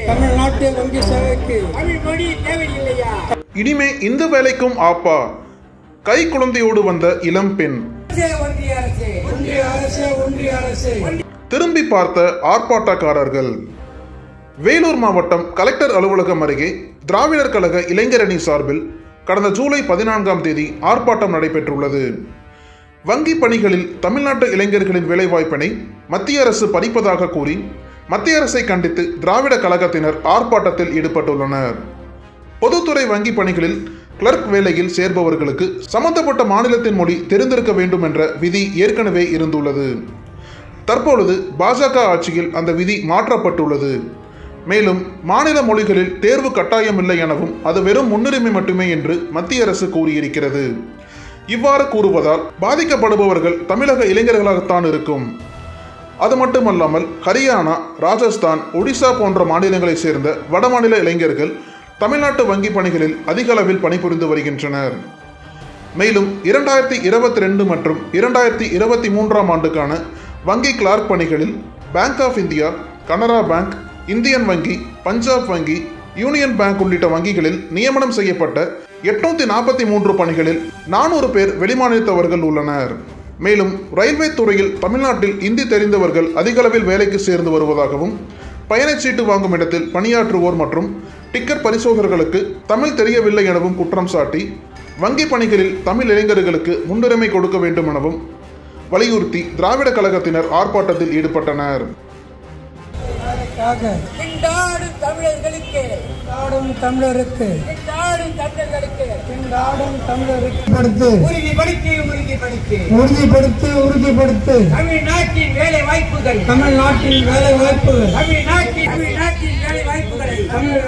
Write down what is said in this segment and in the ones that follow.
தமிழ்நாட்டு வங்கி சேவைக்கு தமிழ் மொழி தேவையில்லையா இனிமே இந்த வேலைக்கும் ஆப்பா கை குழந்தையோடு வந்த இளம் பெண் அரசே, ஒன்றிய அரசே ஒன்றிய அரசு ஒன்றிய அரசு திரும்பி பார்த்த ஆர்ப்பாட்டக்காரர்கள் வேலூர் மாவட்டம் கலெக்டர் அலுவலகம் அருகே திராவிடர் கழக இளைஞரணி சார்பில் கடந்த ஜூலை பதினான்காம் தேதி ஆர்ப்பாட்டம் நடைபெற்றுள்ளது வங்கி பணிகளில் தமிழ்நாட்டு இளைஞர்களின் வேலைவாய்ப்பினை மத்திய அரசு பறிப்பதாக கூறி மத்திய அரசை கண்டித்து திராவிட கழகத்தினர் ஆர்ப்பாட்டத்தில் ஈடுபட்டுள்ளனர் பொதுத்துறை வங்கி பணிகளில் கிளர்க் வேலையில் சேர்பவர்களுக்கு சம்பந்தப்பட்ட மாநிலத்தின் மொழி தெரிந்திருக்க வேண்டும் என்ற விதி ஏற்கனவே இருந்துள்ளது தற்பொழுது பாஜக ஆட்சியில் அந்த விதி மாற்றப்பட்டுள்ளது மேலும் மாநில மொழிகளில் தேர்வு கட்டாயமில்லை எனவும் அது வெறும் முன்னுரிமை மட்டுமே என்று மத்திய அரசு கூறியிருக்கிறது இவ்வாறு கூறுவதால் பாதிக்கப்படுபவர்கள் தமிழக இளைஞர்களாகத்தான் இருக்கும் அது மட்டுமல்லாமல் ஹரியானா ராஜஸ்தான் ஒடிசா போன்ற மாநிலங்களைச் சேர்ந்த வடமாநில இளைஞர்கள் தமிழ்நாட்டு வங்கி பணிகளில் அதிக அளவில் பணிபுரிந்து வருகின்றனர் மேலும் இரண்டாயிரத்தி இருபத்தி ரெண்டு மற்றும் இரண்டாயிரத்தி இருபத்தி மூன்றாம் ஆண்டுக்கான வங்கி கிளார்க் பணிகளில் bank of India Canara bank Indian வங்கி பஞ்சாப் வங்கி யூனியன் பேங்க் உள்ளிட்ட வங்கிகளில் நியமனம் செய்யப்பட்ட எட்நூத்தி நாற்பத்தி மூன்று பணிகளில் நானூறு பேர் வெளிமாநிலத்தவர்கள் உள்ளனர் மேலும் ரயில்வே துறையில் தமிழ்நாட்டில் இந்தி தெரிந்தவர்கள் அதிக அளவில் வேலைக்கு சேர்ந்து வருவதாகவும் பயணச்சீட்டு வாங்கும் இடத்தில் பணியாற்றுவோர் மற்றும் டிக்கெட் பரிசோதகர்களுக்கு தமிழ் தெரியவில்லை எனவும் குற்றம் சாட்டி வங்கி பணிகளில் தமிழ் இளைஞர்களுக்கு முன்னுரிமை கொடுக்க வேண்டும் எனவும் வலியுறுத்தி திராவிட கழகத்தினர் ஆர்ப்பாட்டத்தில் ஈடுபட்டனர் அதற்காக திண்டாடும் தமிழர்களுக்கு நாடும் தமிழருக்கு திண்டாடும் தமிழர்களுக்கு நாடும் தமிழருக்கு படுத்து உறுதிப்படுத்தி உறுதிப்படுத்தி உறுதிப்படுத்து உறுதிப்படுத்து தமிழ்நாட்டின் வேலை வாய்ப்புகள் தமிழ்நாட்டில் வேலை வாய்ப்புகள் தமிழ்நாட்டின் தமிழ்நாட்டின் வேலை வாய்ப்புகளை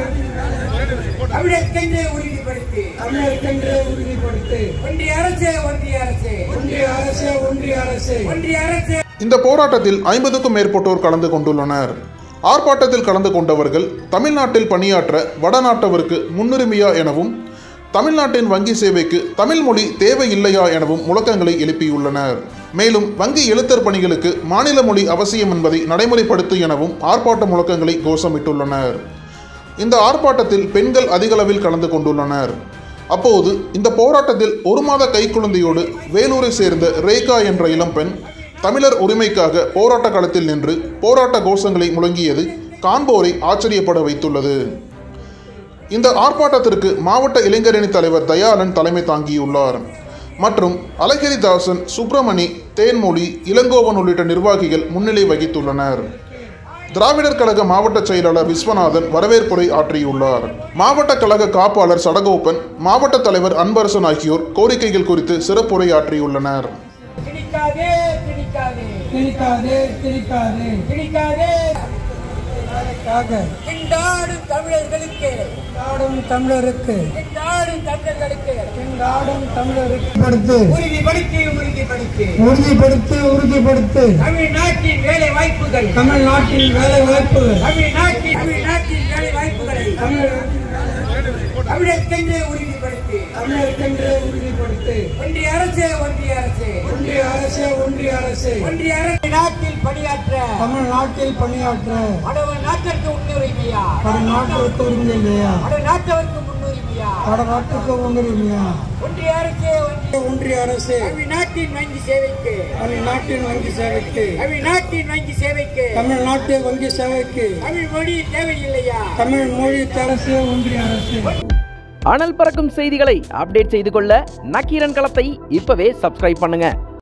தமிழர்க்கென்று உறுதிப்படுத்தி தமிழருக்கென்று உறுதிப்படுத்து ஒன்றிய அரசே ஒன்றிய அரசே ஒன்றிய அரசு ஒன்றிய அரசு ஒன்றிய அரசே இந்த போராட்டத்தில் ஐம்பதுக்கும் மேற்பட்டோர் கலந்து கொண்டுள்ளனர் ஆர்ப்பாட்டத்தில் கலந்து கொண்டவர்கள் தமிழ்நாட்டில் பணியாற்ற வடநாட்டவருக்கு முன்னுரிமையா எனவும் தமிழ்நாட்டின் வங்கி சேவைக்கு தமிழ் மொழி தேவையில்லையா எனவும் முழக்கங்களை எழுப்பியுள்ளனர் மேலும் வங்கி எழுத்தர் பணிகளுக்கு மாநில மொழி அவசியம் என்பதை நடைமுறைப்படுத்து எனவும் ஆர்ப்பாட்ட முழக்கங்களை கோஷமிட்டுள்ளனர் இந்த ஆர்ப்பாட்டத்தில் பெண்கள் அதிகளவில் கலந்து கொண்டுள்ளனர் அப்போது இந்த போராட்டத்தில் ஒரு மாத கைக்குழந்தையோடு வேலூரை சேர்ந்த ரேகா என்ற இளம்பெண் தமிழர் உரிமைக்காக போராட்ட களத்தில் நின்று போராட்ட கோஷங்களை முழங்கியது காண்போரை ஆச்சரியப்பட வைத்துள்ளது இந்த ஆர்ப்பாட்டத்திற்கு மாவட்ட இளைஞரணி தலைவர் தயாளன் தலைமை தாங்கியுள்ளார் மற்றும் அழகிரிதாசன் சுப்பிரமணி தேன்மொழி இளங்கோவன் உள்ளிட்ட நிர்வாகிகள் முன்னிலை வகித்துள்ளனர் திராவிடர் கழக மாவட்ட செயலாளர் விஸ்வநாதன் வரவேற்புரை ஆற்றியுள்ளார் மாவட்ட கழக காப்பாளர் சடகோப்பன் மாவட்ட தலைவர் அன்பரசன் ஆகியோர் கோரிக்கைகள் குறித்து சிறப்புரை ஆற்றியுள்ளனர் திணிக்காதே திணிக்காதே திணிக்காதே திணிக்காதே திணிக்காதே அதற்காக திண்டாடும் தமிழர்களுக்கு நாடும் தமிழருக்கு திண்டாடும் தமிழர்களுக்கு நாடும் தமிழருக்கு படுத்து உறுதிப்படுத்தி உறுதிப்படுத்தி உறுதிப்படுத்து உறுதிப்படுத்து தமிழ்நாட்டின் வேலை வாய்ப்புகள் தமிழ்நாட்டில் வேலை வாய்ப்புகள் தமிழ்நாட்டின் தமிழ்நாட்டின் வேலை வாய்ப்புகளை தமிழர்க்கென்று உறுதிப்படுத்தி தமிழருக்கென்று உறுதிப்படுத்து ஒன்றிய அரசே ஒன்றிய அரசே ஒன்றிய அரசு ஒன்றிய அரசு ஒன்றிய அரசு நாட்டில் பணியாற்ற தமிழ்நாட்டில் பணியாற்ற அடவ நாட்டிற்கு முன்னுரிமையா பல நாட்டுக்கு உரிமை இல்லையா அடவ நாட்டவருக்கு முன்னுரிமையா பல நாட்டுக்கு உரிமையா ஒன்றிய அரசே ஒன்றிய ஒன்றிய அரசு தமிழ்நாட்டின் வங்கி சேவைக்கு தமிழ்நாட்டின் வங்கி சேவைக்கு தமிழ்நாட்டின் வங்கி சேவைக்கு தமிழ்நாட்டு வங்கி சேவைக்கு தமிழ் மொழி தேவையில்லையா தமிழ் மொழி அரசு ஒன்றிய அரசு அனல் பறக்கும் செய்திகளை அப்டேட் செய்து கொள்ள நக்கீரன் களத்தை இப்பவே சப்ஸ்கிரைப் பண்ணுங்க